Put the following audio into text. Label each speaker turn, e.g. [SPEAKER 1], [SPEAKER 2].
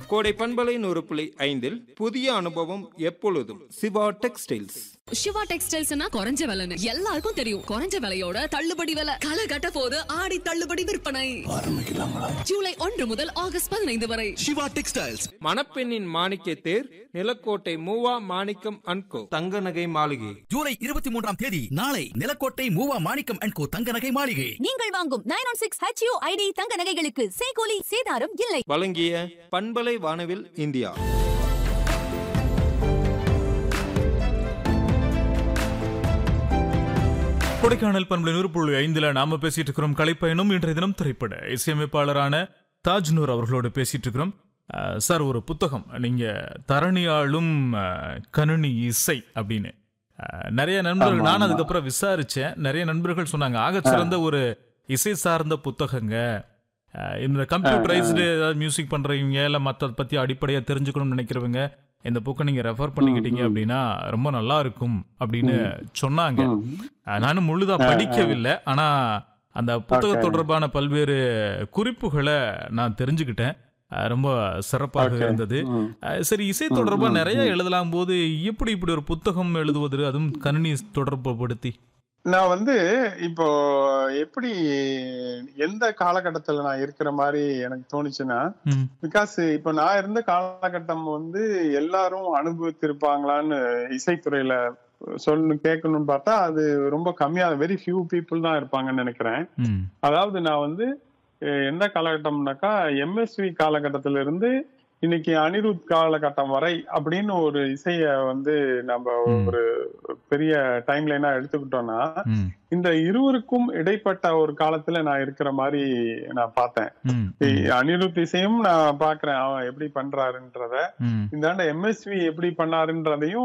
[SPEAKER 1] கோடை பண்பலை நூறு புள்ளி ஐந்தில் புதிய அனுபவம் எப்பொழுதும் சிவா டெக்ஸ்டைல்ஸ்
[SPEAKER 2] சிவா டெக்ஸ்டைல்ஸ்னா குறைஞ்ச விலைன்னு எல்லாருக்கும் தெரியும் குறைஞ்ச விலையோட தள்ளுபடி விலை களை கட்ட போது ஆடி தள்ளுபடி விற்பனை ஜூலை ஒன்று முதல் ஆகஸ்ட் பதினைந்து வரை
[SPEAKER 3] சிவா டெக்ஸ்டைல்ஸ்
[SPEAKER 1] மணப்பெண்ணின் மாணிக்க தேர் நிலக்கோட்டை மூவா மாணிக்கம் அன்கோ தங்க நகை மாளிகை
[SPEAKER 3] ஜூலை இருபத்தி மூன்றாம் தேதி நாளை நிலக்கோட்டை மூவா மாணிக்கம் அண்ட் கோ தங்க நகை மாளிகை
[SPEAKER 4] நீங்கள் வாங்கும் nine one six HUID தங்க நகைகளுக்கு சேகோலி சேதாரம் இல்லை
[SPEAKER 1] வழங்கிய பண்பலை வானவில் இந்தியா
[SPEAKER 5] கொடைக்கானல் பண்பலை நூறு புள்ளி ஐந்துல நாம பேசிட்டு இருக்கிறோம் கலைப்பயணம் இன்றைய தினம் திரைப்பட இசையமைப்பாளரான தாஜ்னூர் அவர்களோடு பேசிட்டு இருக்கிறோம் அஹ், சார் ஒரு புத்தகம் நீங்க தரணியாளும் அஹ், கணினி இசை அப்படின்னு அஹ், நிறைய நண்பர்கள் நான் அதுக்கப்புறம் விசாரிச்சேன் நிறைய நண்பர்கள் சொன்னாங்க ஆகச் சிறந்த ஒரு இசை சார்ந்த புத்தகங்க அஹ், இந்த கம்ப்யூட்டரைஸ்டு ஏதாவது மியூசிக் பண்றவங்க இல்ல மத்த பத்தி அடிப்படையா தெரிஞ்சுக்கணும்னு நினைக்கிறவங்க இந்த புக்கை நீங்க ரெஃபர் பண்ணிக்கிட்டீங்க அப்படின்னா ரொம்ப நல்லா இருக்கும் அப்படின்னு சொன்னாங்க அஹ் நானும் முழுதா படிக்கவில்லை ஆனா அந்த புத்தக தொடர்பான பல்வேறு குறிப்புகளை நான் தெரிஞ்சுக்கிட்டேன் அஹ் ரொம்ப சிறப்பாக இருந்தது அஹ் சரி இசை தொடர்பா நிறைய எழுதலாம் போது எப்படி இப்படி ஒரு புத்தகம் எழுதுவது அதுவும் கணினி தொடர்பு படுத்தி
[SPEAKER 6] நான் வந்து இப்போ எப்படி எந்த காலகட்டத்துல நான் இருக்கிற மாதிரி எனக்கு தோணுச்சுன்னா
[SPEAKER 5] ம்,
[SPEAKER 6] பிகாஸ் இப்ப நான் இருந்த காலகட்டம் வந்து எல்லாரும் அனுபவித்திருப்பாங்களான்னு இசைத்துறையில சொல்லு கேட்கணும்னு பார்த்தா அது ரொம்ப கம்மியா வெரி ஃபியூ பீப்புள் தான் இருப்பாங்கன்னு நினைக்கிறேன்
[SPEAKER 5] ம்,
[SPEAKER 6] அதாவது நான் வந்து அஹ், எந்த காலகட்டம்னாக்கா எம்எஸ்வி காலகட்டத்தில இருந்து இன்னைக்கு அனிருத் காலகட்டம் வரை அப்படின்னு ஒரு இசைய வந்து நம்ம
[SPEAKER 5] ம்.
[SPEAKER 6] ஒரு பெரிய டைம் லைனா எடுத்துக்கிட்டோம்னா
[SPEAKER 5] ம்,
[SPEAKER 6] இந்த இருவருக்கும் இடைப்பட்ட ஒரு காலத்துல நான் இருக்கிற மாதிரி நான் பார்த்தேன்
[SPEAKER 5] ம்,
[SPEAKER 6] இ- அனிருத் இசையும் நான் பாக்குறேன் அவன் எப்படி பண்றாருன்றத
[SPEAKER 5] ம்,
[SPEAKER 6] இந்த எம்எஸ்வி எப்படி பண்ணாருன்றதையும்